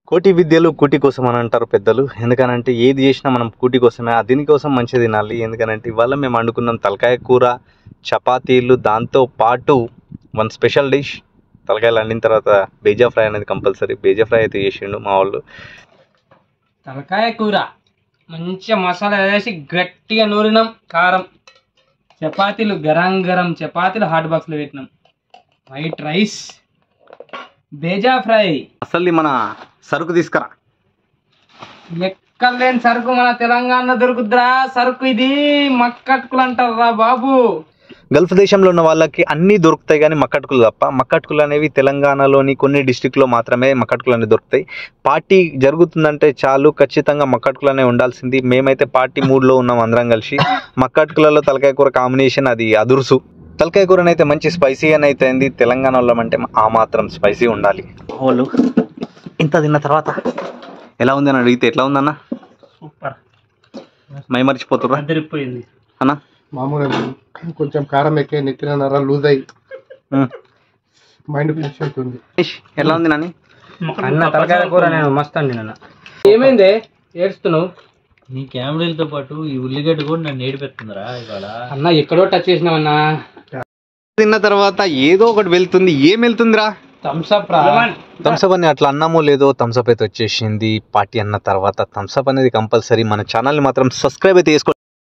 కోటి విద్యలు కూటి కోసం అని అంటారు పెద్దలు ఎందుకనంటే ఏది చేసినా మనం కూటి కోసమే ఆ దీనికోసం మంచి తినాలి ఎందుకనంటే ఇవాళ మేము వండుకున్నాం తలకాయ కూర చపాతీలు దాంతో పాటు వన్ స్పెషల్ డిష్ తలకాయలు వండిన తర్వాత బేజా ఫ్రై అనేది కంపల్సరీ బేజా ఫ్రై అయితే చేసిండు మా వాళ్ళు తలకాయ కూర మంచిగా మసాలా వేసి గట్టిగా నూరినాం కారం చపాతీలు గరం గరం చపాతీలు హాట్ బాక్స్లో పెట్టినాం వైట్ రైస్ బేజా ఫ్రై అసలు మన సరుకు తీసుకురా ఎక్కలేని సరుకు మన తెలంగాణలో దొరుకుద్దిరా సరుకు ఇది మక్కట్టుకులు అంటారా బాబు గల్ఫ్ దేశంలో ఉన్న వాళ్ళకి అన్నీ దొరుకుతాయి కానీ మక్కటుకులు తప్ప మక్కటుకులు అనేవి తెలంగాణలోని కొన్ని డిస్టిక్లో మాత్రమే మక్కటుకులు అనేవి దొరుకుతాయి పార్టీ జరుగుతుందంటే చాలు ఖచ్చితంగా మక్కటుకులు అనేవి ఉండాల్సింది మేమైతే పార్టీ మూడ్లో ఉన్నాం అందరం కలిసి మక్కటుకులలో తలకాయ కూర కాంబినేషన్ అది అదురుసు తలకాయ కూర అయితే మంచి స్పైసీగానే అయితే అయింది తెలంగాణ వాళ్ళం అంటే ఆ మాత్రం స్పైసీ ఉండాలి వాళ్ళు ఇంత తిన్న తర్వాత ఎలా ఉంది అని అడిగితే ఎట్లా ఉందన్న సూపర్ మై మర్చిపోతుర్రా అదిరిపోయింది అన్న మామూలుగా కొంచెం కారం ఎక్కే నెత్తిన నర లూజ్ అయ్యి ఉమ్. మైండ్ ఫ్రెష్ అవుతుంది ఇష్, ఎలా ఉంది నాని అన్న తలకాయ కూర నేను మస్తు అండి నాన్న ఏమైంది ఏడుస్తున్నావు నీ కెమెరాలతో పాటు ఈ ఉల్లిగడ్డ కూడా నన్ను ఏడిపెడుతుందిరా ఇవాళ అన్న ఎక్కడో టచ్ చేసినావన్నా తిన్న తర్వాత ఏదో ఒకటి వెళ్తుంది ఏం వెళ్తుందిరా థమ్స్అప్ రా థమ్స్అప్ అని అట్లా అన్నామో లేదో థమ్స్అప్ అయితే వచ్చేసింది పార్టీ అన్న తర్వాత థమ్స్అప్ అనేది కంపల్సరీ మన ఛానల్ని మాత్రం సబ్స్క్రైబ్ అయితే చేసుకోండి